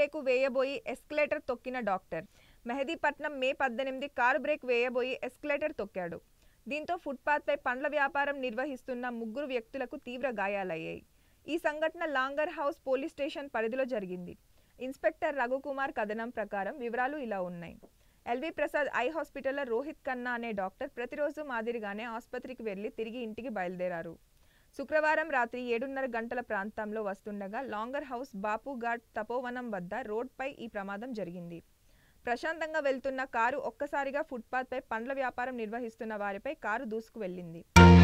break వేయబోయి escalator తొక్కిన doctor Mehdipatnam May పద్దెనిమిది కారు బ్రేక్ వేయబోయి ఎస్కలేటర్ తొక్కాడు దీంతో ఫుట్పాత్పై పండ్ల వ్యాపారం నిర్వహిస్తున్న ముగ్గురు వ్యక్తులకు తీవ్ర గాయాలయ్యాయి ఈ సంఘటన లాంగర్ హౌస్ పోలీస్ స్టేషన్ పరిధిలో జరిగింది ఇన్స్పెక్టర్ రఘుకుమార్ కథనం ప్రకారం వివరాలు ఇలా ఉన్నాయి ఎల్వి ప్రసాద్ ఐ హాస్పిటల్లో రోహిత్ ఖన్నా అనే డాక్టర్ ప్రతిరోజు మాదిరిగానే ఆసుపత్రికి వెళ్లి తిరిగి ఇంటికి బయలుదేరారు శుక్రవారం రాత్రి ఏడున్నర గంటల ప్రాంతంలో వస్తుండగా లాంగర్ హౌస్ బాపు ఘాట్ తపోవనం వద్ద రోడ్పై ఈ ప్రమాదం జరిగింది ప్రశాంతంగా వెళ్తున్న కారు ఒక్కసారిగా ఫుట్పాత్పై పండ్ల వ్యాపారం నిర్వహిస్తున్న వారిపై కారు దూసుకు వెళ్ళింది